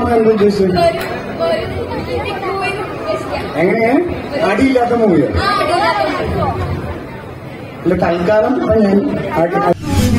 എന്താ ഉദ്ദേശിച്ചത് എങ്ങനെ അടിയില്ലാത്ത മൂവിയോ അല്ല തൽക്കാലം ഇപ്പൊ ഞാൻ അടി-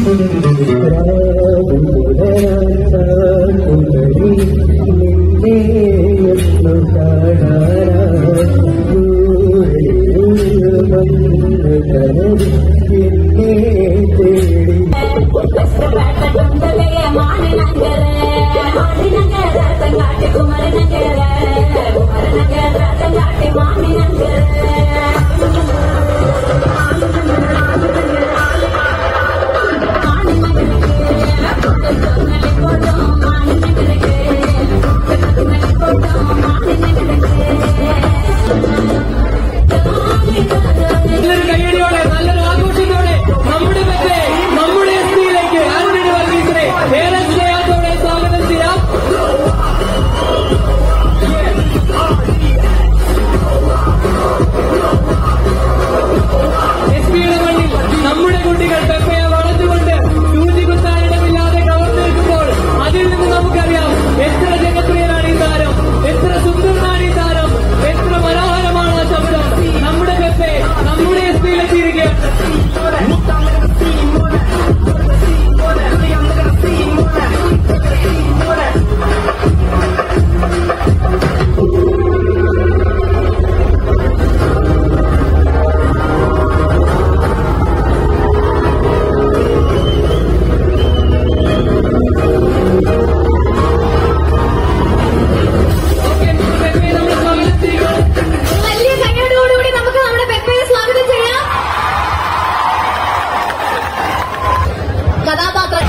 നല്ലൊരു കയ്യടിയോടെ നല്ലൊരു ആഘോഷത്തോടെ നമ്മുടെ പെറ്റെ നമ്മുടെ എസ് പിയിലേക്ക് ആന്റണി വർഗീസിനെ ഏറെ സ്നേഹത്തോടെ സ്വാഗതം ചെയ്യാം എസ് പിയുടെ മണ്ണിൽ നമ്മുടെ കുട്ടികൾ പെപ്പയെ വളർന്നുകൊണ്ട് സൂചി കുത്താനിടമില്ലാതെ കവർന്നു നിൽക്കുമ്പോൾ അതിൽ നിന്ന് നമുക്കറിയാം എത്ര ജനപ്രിയനാണ് ഈ താരം എത്ര സുന്ദരനാണ് ഈ താരം എത്ര മനോഹരമാണ് ആ ശബ്ദം നമ്മുടെ പെപ്പെ നമ്മുടെ എസ് പിയിലെത്തിയിരിക്കുകയാണ് ഓക്കെ പെപ്പയെ നമ്മൾ സ്വാഗതം ചെയ്യുകയാണ് വലിയ കയ്യോടുകൂടി നമുക്ക് നമ്മുടെ പെപ്പയെ സ്വാഗതം ചെയ്യാം കഥാപാത്രം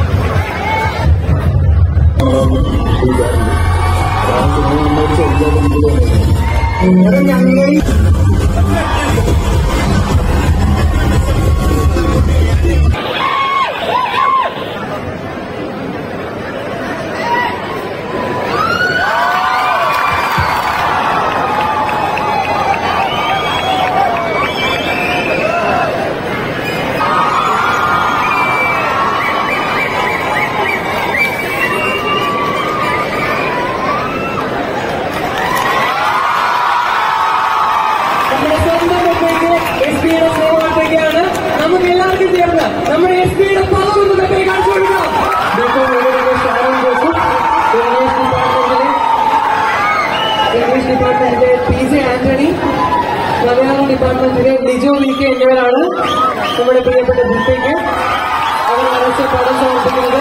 നമ്മുടെ സ്വന്തം പെപ്പയ്ക്ക് എസ് പിയുടെ സ്നേഹമാണ് നമുക്ക് എല്ലാവർക്കും ചേർന്ന് നമ്മുടെ എസ് പിയുടെ പവർ ഒന്ന് പെപ്പയെ കാണിച്ചു കൊടുക്കാം ഇംഗ്ലീഷ് ഡിപ്പാർട്ട്മെന്റിലെ പി ജെ ആന്റണി മലയാളം ഡിപ്പാർട്ട്മെന്റിലെ ലിജോ വി കെ എന്നിവരാണ് നമ്മുടെ പ്രിയപ്പെട്ട കുട്ടിക്ക് അവർ മനസ്സിൽ പണം സമർപ്പിക്കുന്നത്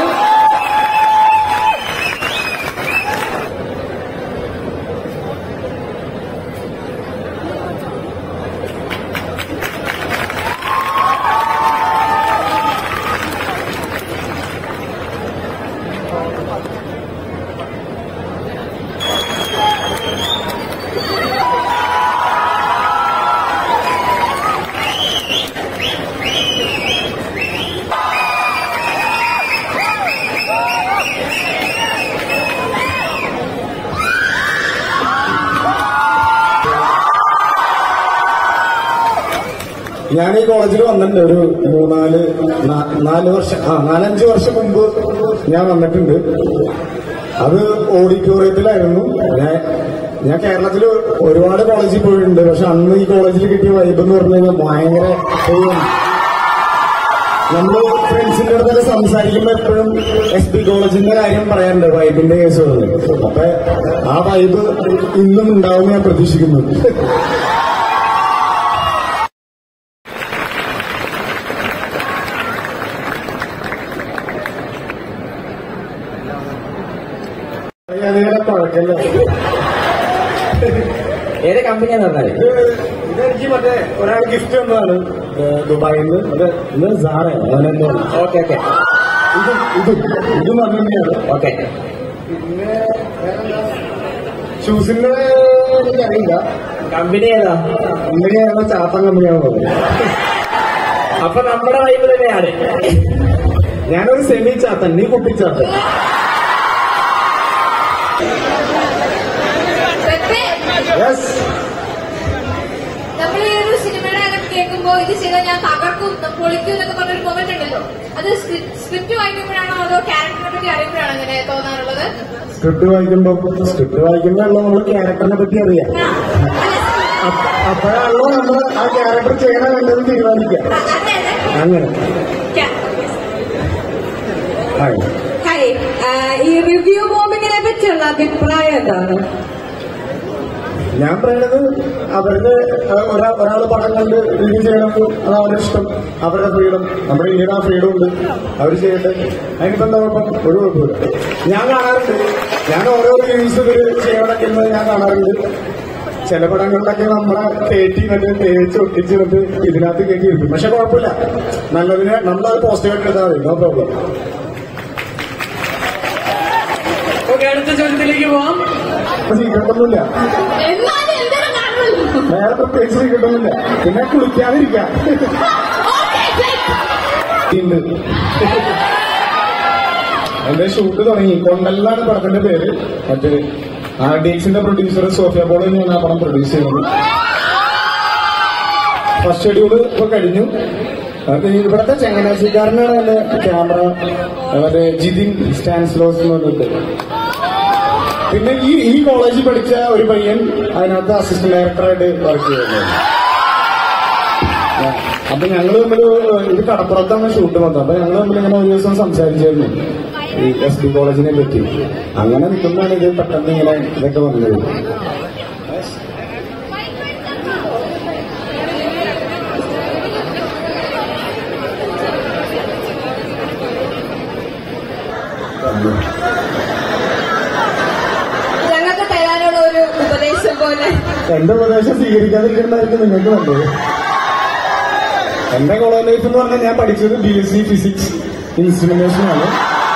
ഞാൻ ഈ കോളേജിൽ വന്നിട്ടുണ്ട് ഒരു മൂന്നാല് നാ- നാല് വർഷം ആ നാലഞ്ച് വർഷം മുമ്പ് ഞാൻ വന്നിട്ടുണ്ട് അത് ഓഡിറ്റോറിയത്തിലായിരുന്നു ഞാൻ ഞാൻ കേരളത്തിൽ ഒരുപാട് കോളേജിൽ പോയിട്ടുണ്ട് പക്ഷെ അന്ന് ഈ കോളേജിൽ കിട്ടിയ വൈബ് എന്ന് പറഞ്ഞു കഴിഞ്ഞാൽ ഭയങ്കര ഒരു നമ്മള് ഫ്രണ്ട്സിന്റെ അടുത്തൊക്കെ സംസാരിക്കുമ്പോ എപ്പോഴും എസ് പി കോളേജിന്റെ കാര്യം പറയാറുണ്ട് വൈബിന്റെ കേസുകളിൽ അപ്പൊ ആ വൈബ് ഇന്നും ഉണ്ടാവും ഞാൻ പ്രതീക്ഷിക്കുന്നു അറിയാതെ പഴക്കല്ല ഏത് കമ്പനിയാന്ന് പറഞ്ഞാല് ഇത് ഇതെനിക്ക് മറ്റേ ഒരാൾ ഗിഫ്റ്റ് തന്നതാണ് ഏഹ് ദുബായിൽ നിന്ന് അത് ഇത് സാറ അങ്ങനെ തന്നെയാണ് ഓക്കെ ഓക്കെ ഇത് ഇത് ഇത് തന്നെയാണ് ഓക്കെ പിന്നെ ഷൂസിന്റെ എനിക്കറിയില്ല കമ്പനി ഏതാ കമ്പനിയാണോ ചാത്തൻ കമ്പനിയാണോ തോന്നുന്നത് അപ്പൊ നമ്മുടെ വൈബ് തന്നെയാണ് ഞാനൊരു സെമി ചാത്തൻ നീ കുട്ടിച്ചാത്തൻ പെപ്പെ യെസ് നമ്മൾ ഈ ഒരു സിനിമയുടെ അകം കേൾക്കുമ്പോൾ വായിക്കുമ്പോ ഇത് ചെയ്താൽ ഞാൻ തകർക്കും പൊളിക്കും എന്നൊക്കെ പറഞ്ഞൊരു മൊമെന്റ് ഉണ്ടല്ലോ അത് സ്ക്രിപ്റ്റ് വായിക്കുമ്പോഴാണോ അതോ ക്യാരക്ടറിനെ പറ്റി അറിയുമ്പോഴാണോ അങ്ങനെ തോന്നാറുള്ളത് സ്ക്രിപ്റ്റ് വായിക്കുമ്പോ സ്ക്രിപ്റ്റ് വായിക്കുമ്പോഴാണല്ലോ നമ്മൾ ക്യാരക്ടറിനെ പറ്റി അറിയാം ആ, അല്ല, അപ്പ- അപ്പോഴാണല്ലോ നമ്മൾ ആ ക്യാരക്ടർ ചെയ്യണം വേണ്ടത് തീരുമാനിക്കുക അ- അതെ അതെ അങ്ങനെ ക്യാ- ഹായ് ഹായ് ആ, ഈ റിവ്യൂ ബോംബിങ്ങിനെ പറ്റിയുള്ള അഭിപ്രായം എന്താണ് ഞാൻ പറയുന്നത് അവർക്ക് ഒരാ ഒരാൾ പടം കണ്ട് റിവ്യൂ ചെയ്യണമെങ്കിൽ അത് അവരുടെ ഇഷ്ടം അവരുടെ ഫ്രീഡം നമ്മുടെ ഇന്ത്യയുടെ ആ ഫ്രീഡം ഉണ്ട് അവർ ചെയ്യട്ടെ അതിനിപ്പോ എന്താ കുഴപ്പം ഒരു കുഴപ്പമില്ല ഞാൻ കാണാറുണ്ട് ഞാൻ ഓരോ റിവ്യൂസ് ഇവര് ചെയ്യണതൊക്കെ ഇരുന്ന് ഞാൻ കാണാറുണ്ട് ചില പടങ്ങളിലൊക്കെ നമ്മളെ കയറ്റി മറ്റേ തേച്ച് ഒട്ടിച്ച് മറ്റേ ഇതിനകത്ത് കയറ്റി ഇരിക്കും പക്ഷെ കുഴപ്പമില്ല നല്ലതിന് നമ്മളത് പോസിറ്റീവായിട്ട് എടുത്താൽ മതി നോ പ്രോബ്ലം ഓക്കെ അടുത്ത ചോദ്യത്തിലേക്ക് പോവാം അപ്പൊ സീക്രട്ടൊന്നുമില്ല എന്നാലും എന്തെങ്കിലും കാണുമല്ലോ വേറെ പ്രത്യേകിച്ച് സീക്രട്ടൊന്നുമില്ല പിന്നെ കുളിക്കാതിരിക്കാം ഉണ്ട് എന്റെ ഷൂട്ട് തുടങ്ങി കൊണ്ടല്ലാണ് പടത്തിന്റെ പേര് മറ്റേ ആർ ഡി എക്സിന്റെ പ്രൊഡ്യൂസർ സോഫിയ പോൾ തന്നെയാണ് ആ പടം പ്രൊഡ്യൂസ് ചെയ്യുന്നത് ഫസ്റ്റ് ഷെഡ്യൂള് ഇപ്പൊ കഴിഞ്ഞു അത് ഇവിടത്തെ ചങ്ങനാശ്ശേരിക്കാരനാണ് എന്റെ ക്യാമറ മറ്റേ ജിതിൻ സ്റ്റാൻസ്ലോസ് എന്ന് പറഞ്ഞിട്ട് പിന്നെ ഈ ഈ കോളേജിൽ പഠിച്ച ഒരു പയ്യൻ അതിനകത്ത് അസിസ്റ്റന്റ് ഡയറക്ടറായിട്ട് വർക്ക് ചെയ്യുന്നത് അപ്പൊ ഞങ്ങള് തമ്മിൽ ഇത് കടപ്പുറത്താണ് ഷൂട്ട് മൊത്തം അപ്പൊ ഞങ്ങൾ തമ്മിൽ ഇങ്ങനെ ഒരു ദിവസം സംസാരിച്ചായിരുന്നു ഈ എസ് ഡി കോളേജിനെ പറ്റി അങ്ങനെ നിൽക്കുമ്പോഴാണ് ഇത് പെട്ടെന്ന് ഇങ്ങനെ ഇതൊക്കെ വന്നത് ഞങ്ങൾക്ക് തരാനുള്ള ഒരു ഉപദേശം പോലെ എന്റെ ഉപദേശം സ്വീകരിക്കാതിരിക്കുന്നതായിരിക്കും നിങ്ങൾക്ക് നല്ലത് എന്റെ കോളേജ് ലൈഫ് എന്ന് പറഞ്ഞാൽ ഞാൻ പഠിച്ചത് B S C physics instrumentation ആണ്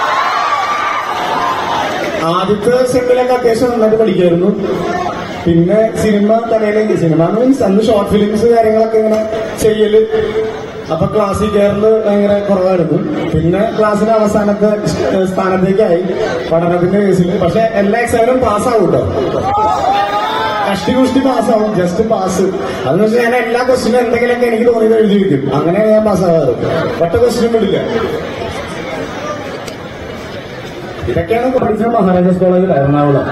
ആദ്യത്തെ സെമ്മിലൊക്കെ അത്യാവശ്യം നന്നായിട്ട് പഠിക്കായിരുന്നു പിന്നെ സിനിമ തലയിലേക്ക് സിനിമ മീൻസ് അന്ന് ഷോർട്ട് ഫിലിംസ് കാര്യങ്ങളൊക്കെ ഇങ്ങനെ ചെയ്യല് അപ്പൊ ക്ലാസ്സിൽ കയറല് ഭയങ്കര കുറവായിരുന്നു പിന്നെ ക്ലാസ്സിന്റെ അവസാനത്തെ സ്ഥാനത്തേക്കായി പഠനത്തിന്റെ കേസിൽ പക്ഷെ എല്ലാ എക്സാമിനും പാസ്സാവും കേട്ടോ കഷ്ടി കുഷ്ടി പാസ്സാവും ജസ്റ്റ് പാസ് അതെന്ന് വെച്ചാൽ ഞാൻ എല്ലാ ക്വസ്റ്റിനും എന്തെങ്കിലുമൊക്കെ എനിക്ക് തോന്നിയത് എഴുതി വെക്കും അങ്ങനെയാണ് ഞാൻ പാസ്സാവാറ് ഒറ്റ ക്വസ്റ്റിനും വിടില്ല ഇതൊക്കെയാണ് പഠിച്ചത് മഹാരാജാസ് കോളേജിൽ എറണാകുളം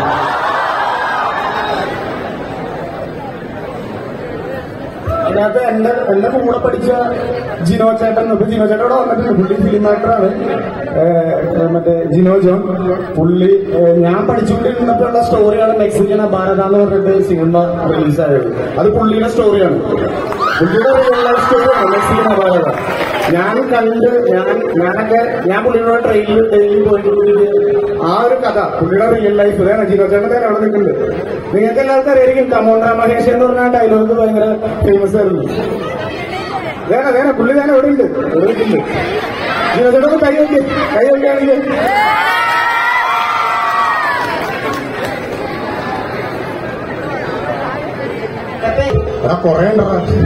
അതിനകത്ത് എന്റെ എന്റെ കൂടെ പഠിച്ച ജിനോ ചേട്ടൻ ഇപ്പൊ ജിനോ ചേട്ടൻ ഇവിടെ വന്നിട്ടുണ്ട് പുള്ളി ഫിലിം ആക്ടറാണ് ഏഹ് മറ്റേ ജിനോ ജോൺ പുള്ളി ഏഹ് ഞാൻ പഠിച്ചുകൊണ്ടിരുന്നപ്പോഴുള്ള സ്റ്റോറിയാണ് മെക്സിക്കൻ ഭാരത എന്ന് പറഞ്ഞിട്ട് സിനിമ റിലീസായത് അത് പുള്ളിയുടെ സ്റ്റോറിയാണ് പുള്ളിയുടെ റിയൽ ലൈഫ് സ്റ്റോറിയാണ് മെക്സിക്കൻ ഭാരത ഞാൻ കണ്ട് ഞാൻ ഞാനൊക്കെ ഞാൻ പുള്ളിയുടെ ട്രെയിനിൽ ഡെയിലി പോയിട്ട് ആ ഒരു കഥ പുള്ളിയുടെ റിയൽ ലൈഫ് ഇതാണ് ജിനോ ചേട്ടൻ പേര് അവിടെ നിൽക്കുന്നുണ്ട് നിങ്ങൾക്ക് എല്ലാവർക്കും അറിയായിരിക്കും കമോണ്ട്ര മഹേഷ് എന്ന് പറഞ്ഞ ഡയലോഗ് ഭയങ്കര ഫേമസ് ആയിരുന്നു വേറെ വേറെ പുള്ളി ഞാൻ എവിടെ ഉണ്ട് എവിടെ നിൽക്കുന്നുണ്ട് ജിനോ ചേട്ടൻ ഒന്ന് കൈ നോക്കി കൈ നോക്കിയാണെങ്കിൽ എടാ കൊറേ ഉണ്ടോ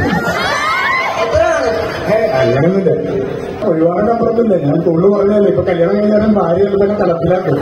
അങ്ങനെയൊന്നുമില്ല ഒരുപാട് അപ്പുറത്തില്ല ഞാൻ പുള്ളു പറഞ്ഞല്ലേ ഇപ്പൊ കല്യാണം കഴിഞ്ഞാലും ഭാര്യ തന്നെ തലത്തിലാക്കും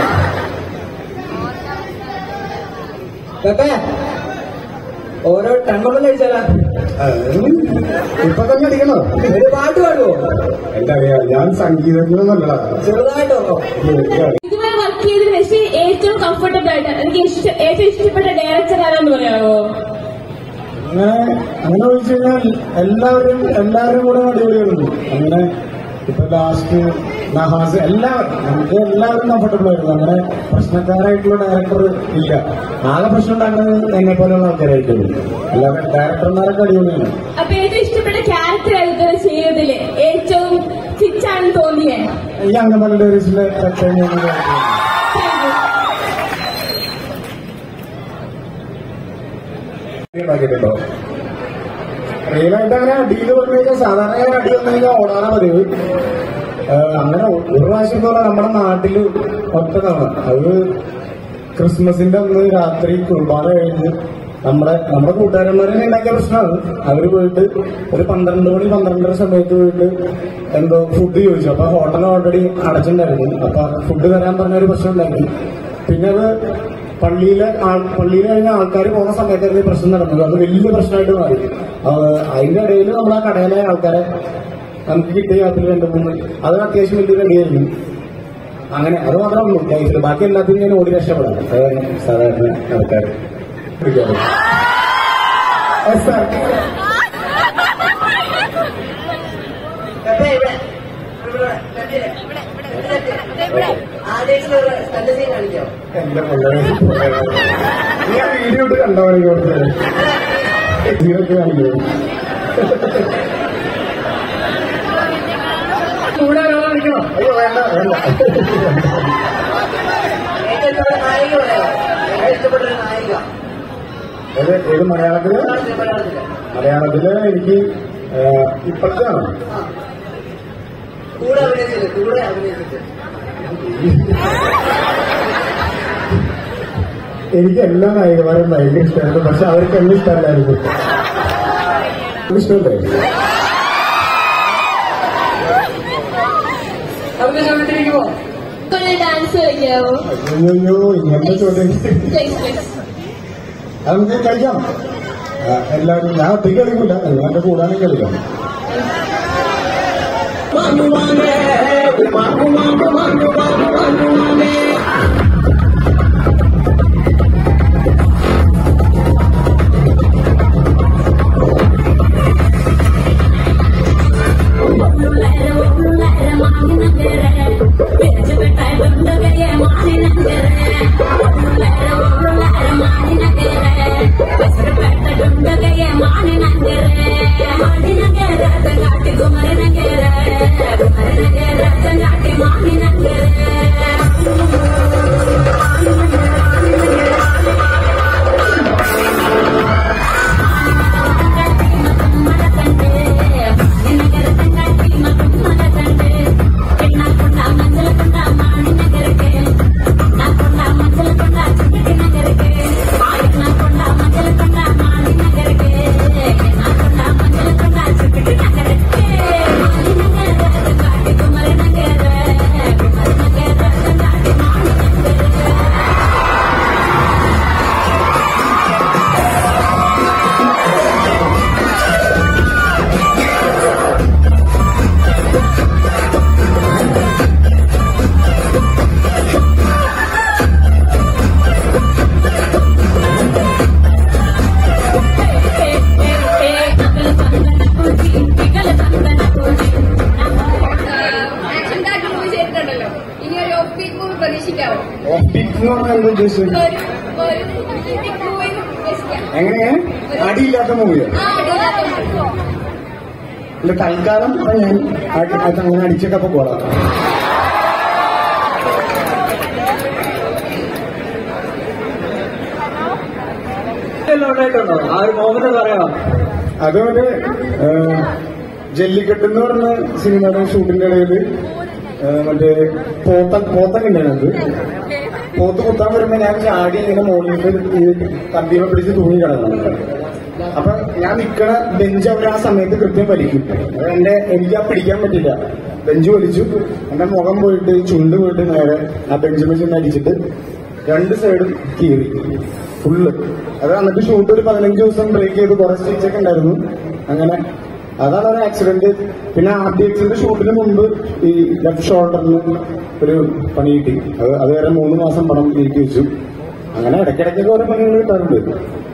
പെപ്പേ ഓരോ ടണ്ണൊന്നും കഴിച്ചാലാ ഇപ്പൊ തന്നെ അടിക്കണോ ഒരു പാട്ട് പാടുവോ എന്താ അറിയാ ഞാൻ സംഗീതജ്ഞനൊന്നല്ല ചെറുതായിട്ടോ ഇതുവരെ വർക്ക് ചെയ്തതിൽ വെച്ച് ഏറ്റവും കംഫർട്ടബിൾ ആയിട്ട് എനിക്ക് ഇഷ്ട- ഏറ്റവും ഇഷ്ടപ്പെട്ട ഡയറക്ടർ ആരാന്ന് പറയാമോ അങ്ങനെ അങ്ങനെ ചോദിച്ചു കഴിഞ്ഞാൽ എല്ലാവരും എല്ലാവരും കൂടെ അടിപൊളിയായിരുന്നു അങ്ങനെ ഇപ്പൊ ലാസ്റ്റ് നഹാസ് എല്ലാവരും നമുക്ക് എല്ലാവരും കംഫർട്ടബിൾ ആയിരുന്നു അങ്ങനെ പ്രശ്നക്കാരായിട്ടുള്ള ഡയറക്ടർ ഇല്ല ആകെ പ്രശ്നം ഉണ്ടാക്കുന്നത് എന്നെ പോലെയുള്ള ആൾക്കാരായിട്ടുള്ളൂ അല്ലാതെ ഡയറക്ടർമാരൊക്കെ അടിപൊളിയാണ് അപ്പൊ ഏറ്റവും ഇഷ്ടപ്പെട്ട ക്യാരക്ടർ ഇതുവരെ ചെയ്തതില് ഏറ്റവും ഫിറ്റ് ആണെന്ന് തോന്നിയേ ഈ അംഗമല ഡയറീസിലെ പ്രത്യേക ഉണ്ടാക്കിയിട്ടുണ്ടോ റിയലായിട്ട് അങ്ങനെ അടിയിൽ പറഞ്ഞു കഴിഞ്ഞാൽ സാധാരണ ഞാൻ അടി വന്നു കഴിഞ്ഞാൽ ഓടാനാ പതിവ് ഏഹ് അങ്ങനെ ഒരു പ്രാവശ്യം എന്ന് പറഞ്ഞാൽ നമ്മുടെ നാട്ടില് ഒറ്റ തവണ അത് ക്രിസ്മസിന്റെ അന്ന് രാത്രി കുർബാന കഴിഞ്ഞ് നമ്മുടെ നമ്മുടെ കൂട്ടുകാരന്മാരെ ഉണ്ടാക്കിയ പ്രശ്നമാണ് അവര് പോയിട്ട് ഒരു പന്ത്രണ്ട് മണി പന്ത്രണ്ടര സമയത്ത് പോയിട്ട് എന്തോ ഫുഡ് ചോദിച്ചു അപ്പൊ ഹോട്ടൽ ഓൾറെഡി അടച്ചിട്ടുണ്ടായിരുന്നു അപ്പൊ ഫുഡ് തരാൻ പറഞ്ഞ ഒരു പ്രശ്നം ഉണ്ടാക്കി പിന്നെ അത് പള്ളിയിലെ ആൾ പള്ളിയിൽ കഴിഞ്ഞ ആൾക്കാർ പോകുന്ന സമയത്തായിരുന്നു ഈ പ്രശ്നം നടന്നത് അത് വലിയ പ്രശ്നമായിട്ട് മാറി ആ, അതിന്റെ ഇടയിൽ നമ്മൾ ആ കടയിലെ ആൾക്കാരെ നമുക്ക് കിട്ടിയ അതിൽ രണ്ട് മൂന്ന് അത് അത്യാവശ്യം വലിയ കടിയായിരുന്നു അങ്ങനെ അത് മാത്രമേ ഉള്ളൂ ലൈഫിൽ ബാക്കി എല്ലാത്തിനും ഞാൻ ഓടി രക്ഷപ്പെടാം അതാണ് സാധാരണ ആൾക്കാർ Yes, sir. എന്റെ പിള്ളേരെ നീ ആ വീഡിയോ ഇട്ട് കണ്ടോ കുറച്ച് ഇതിനൊക്കെ കാണിക്കുന്നത് കൂടെ ഒരാളെ വിളിക്കണം അയ്യോ വേണ്ട വേണ്ട ഏത് ഏത് മലയാളത്തില് മലയാളത്തില് എനിക്ക് ആ, ഇപ്പോഴത്തെ ആണോ കൂടെ അഭിനയിച്ചില്ല കൂടെ അഭിനയിച്ചിട്ട് എനിക്ക് എല്ലാ നായികമാരും ഭയങ്കര ഇഷ്ടമായിരുന്നു പക്ഷെ അവർക്ക് എന്നെ ഇഷ്ടമല്ലായിരുന്നു ഇഷ്ടമല്ലേ നമുക്ക് ചോദിച്ചിരിക്കുമോ ഒരു ഡാൻസ് കളിക്കാവോ അയ്യോ ഇങ്ങനത്തെ ചോദ്യം Please, please. അത് നമുക്ക് കളിക്കാം ആ, എല്ലാവരും ഞാൻ ഒറ്റയ്ക്ക് കളിക്കൂല നിങ്ങളെന്റെ കൂടാനും കളിക്കാം ആക്ഷൻ കാർഡ് മൂവി ചെയ്തിട്ടുണ്ടല്ലോ ഇനി ഒരു ഓഫ് പീക്ക് മൂവി പ്രതീക്ഷിക്കാവോ ഓഫ്പിക് എന്ന് പറഞ്ഞാൽ എന്താ ഉദ്ദേശിച്ചത് ഒരു ഒരു പീക്ക് മൂവി പ്രതീക്ഷിക്കാം എങ്ങനെ അടിയില്ലാത്ത മൂവിയോ ആ അടിയില്ലാത്ത movie. ഇല്ല തൽക്കാലം ഇപ്പൊ ഞാൻ അടി- അത് അങ്ങനെ അടിച്ചിട്ടപ്പോ പോടാം എല്ലാം ഉണ്ടായിട്ടുണ്ടോ ആ ഒരു മോഹനം പറയാം അതുപോലെ ജല്ലിക്കെട്ട് എന്ന് പറഞ്ഞ സിനിമയുടെ ഷൂട്ടിന്റെ ഇടയിൽ മറ്റേ പോത്ത പോത്തൊക്കെ ഉണ്ടായിരുന്നത് പോത്ത് കുത്താൻ വരുമ്പോ ഞാൻ ചാടി ഇങ്ങനെ മുകളിൽ ഈ കമ്പിയെ പിടിച്ച് തൂങ്ങി കിടന്നു അപ്പൊ ഞാൻ നിക്കണ ബെഞ്ച് അവർ ആ സമയത്ത് കൃത്യം വലിക്കും അത് എന്റെ എനിക്ക് ആ പിടിക്കാൻ പറ്റില്ല ബെഞ്ച് വലിച്ചു എന്റെ മുഖം പോയിട്ട് ചുണ്ട് പോയിട്ട് നേരെ ആ ബെഞ്ചിൽ ചെന്ന് അടിച്ചിട്ട് രണ്ട് സൈഡും കീറി ഫുള്ള് അത് എന്നിട്ട് ഷൂട്ട് ഒരു പതിനഞ്ച് ദിവസം ബ്രേക്ക് ചെയ്ത് കുറെ സ്റ്റിച്ചൊക്കെ ഉണ്ടായിരുന്നു അങ്ങനെ അതാണ് ഒരു ആക്സിഡന്റ് പിന്നെ ആദ്യത്തിന്റെ ഷൂട്ടിന് മുമ്പ് ഈ ലെഫ്റ്റ് ഷോൾഡറിന് ഒരു പണി കിട്ടി അത് അത് വരെ മൂന്ന് മാസം പണം നീക്കി വെച്ചു അങ്ങനെ ഇടയ്ക്കിടയ്ക്കൊക്കെ ഓരോ പണികൾ കിട്ടാറുണ്ട്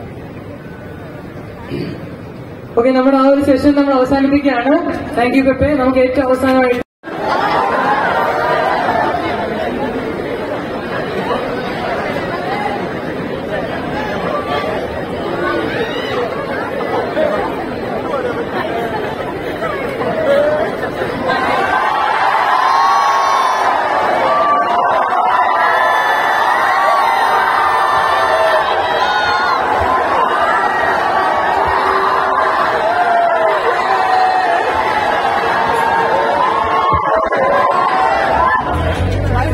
ഓക്കെ നമ്മുടെ ആ ഒരു സെഷൻ നമ്മൾ അവസാനിപ്പിക്കുകയാണ് താങ്ക് യു പെപ്പെ നമുക്ക് ഏറ്റവും അവസാനമായി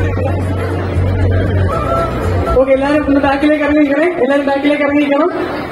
ഓക്കെ എല്ലാവരും ഒന്ന് ബാക്കിലേക്ക് ഇറങ്ങിയിരിക്കണേ എല്ലാവരും ബാക്കിലേക്ക് ഇറങ്ങിയിരിക്കണം